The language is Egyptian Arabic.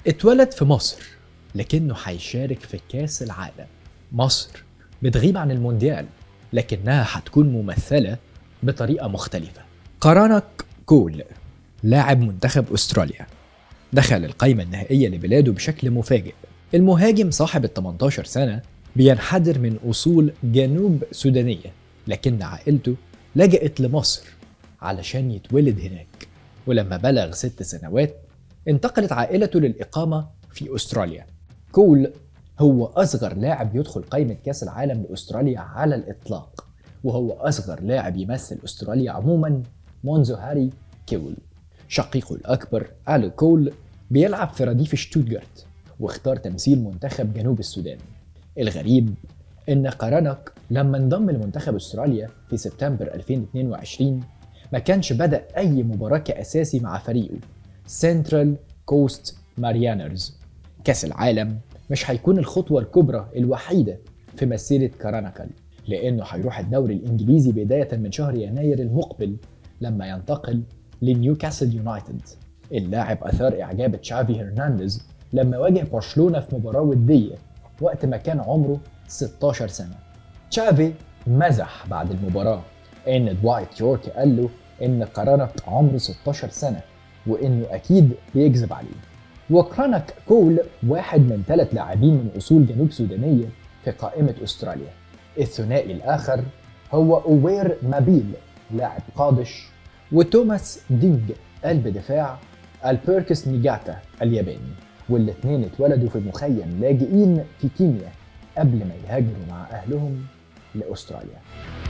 اتولد في مصر لكنه هيشارك في كاس العالم مصر بتغيب عن المونديال لكنها هتكون ممثلة بطريقة مختلفة قرانك كول لاعب منتخب أستراليا دخل القائمة النهائية لبلاده بشكل مفاجئ المهاجم صاحب ال 18 سنة بينحدر من أصول جنوب سودانية لكن عائلته لجأت لمصر علشان يتولد هناك ولما بلغ ست سنوات انتقلت عائلته للإقامة في أستراليا كول هو أصغر لاعب يدخل قائمة كأس العالم لأستراليا على الإطلاق وهو أصغر لاعب يمثل أستراليا عموما منذ هاري كول شقيقه الأكبر آلو كول بيلعب في رديف شتوتجارت واختار تمثيل منتخب جنوب السودان الغريب إن قرنك لما انضم لمنتخب أستراليا في سبتمبر 2022 ما كانش بدأ أي مباراة كأساسي مع فريقه سنترال كوست ماريانرز كأس العالم مش هيكون الخطوة الكبرى الوحيدة في مسيرة كاراناكال لأنه هيروح الدوري الإنجليزي بداية من شهر يناير المقبل لما ينتقل لنيوكاسل يونايتد اللاعب أثار إعجاب تشافي هرنانديز لما واجه برشلونة في مباراة ودية وقت ما كان عمره 16 سنة تشافي مزح بعد المباراة إن دوايت يورك قال له إن قرانك عمره 16 سنة وإنه أكيد بيكذب عليه وكرانك كول واحد من ثلاث لاعبين من أصول جنوب سودانية في قائمة أستراليا الثنائي الآخر هو أوير مابيل لاعب قادش وتوماس دينج قلب دفاع البيركس نيجاتا الياباني والاثنين اتولدوا في مخيم لاجئين في كينيا قبل ما يهاجروا مع أهلهم لأستراليا